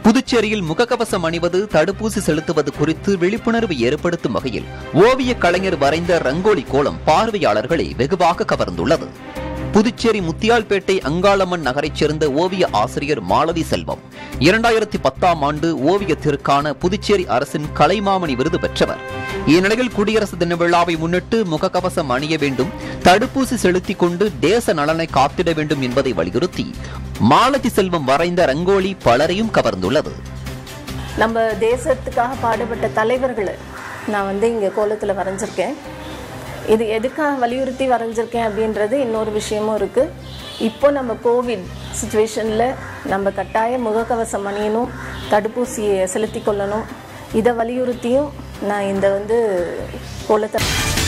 புதுச்சேரியில் முகக்கவசம் அணிவது தடுப்பூசி செலுத்துவது குறித்து விழிப்புணர்வு ஏற்படுத்தும் வகையில் ஓவிய கலைஞர் வரைந்த ரங்கோலி கோலம் பார்வையாளர்களை வெகுவாக கவர்ந்துள்ளது புதுச்சேரி முத்தியால்பேட்டை அங்காளம்மன் நகரைச் சேர்ந்த ஓவிய ஆசிரியர் மாலதி செல்வம் இரண்டாயிரத்தி பத்தாம் ஆண்டு ஓவியத்திற்கான புதுச்சேரி அரசின் கலைமாமணி விருது பெற்றவர் இந்நிலையில் குடியரசு தின விழாவை முன்னிட்டு முகக்கவசம் அணிய வேண்டும் தடுப்பூசி செலுத்திக் கொண்டு தேச நலனை காத்திட வேண்டும் என்பதை வலியுறுத்தி மாலதி செல்வம் வரைந்த ரங்கோலி பலரையும் கவர்ந்துள்ளது நம்ம தேசத்துக்காக பாடுபட்ட தலைவர்களை நான் வந்து இங்கே கோலத்தில் வரைஞ்சிருக்கேன் இது எதுக்காக வலியுறுத்தி வரைஞ்சிருக்கேன் அப்படின்றது இன்னொரு விஷயமும் இருக்குது இப்போ நம்ம கோவிட் சுச்சுவேஷனில் நம்ம கட்டாய முகக்கவசம் அணியணும் தடுப்பூசியை செலுத்தி கொள்ளணும் இதை வலியுறுத்தியும் நான் இந்த வந்து கோலத்தை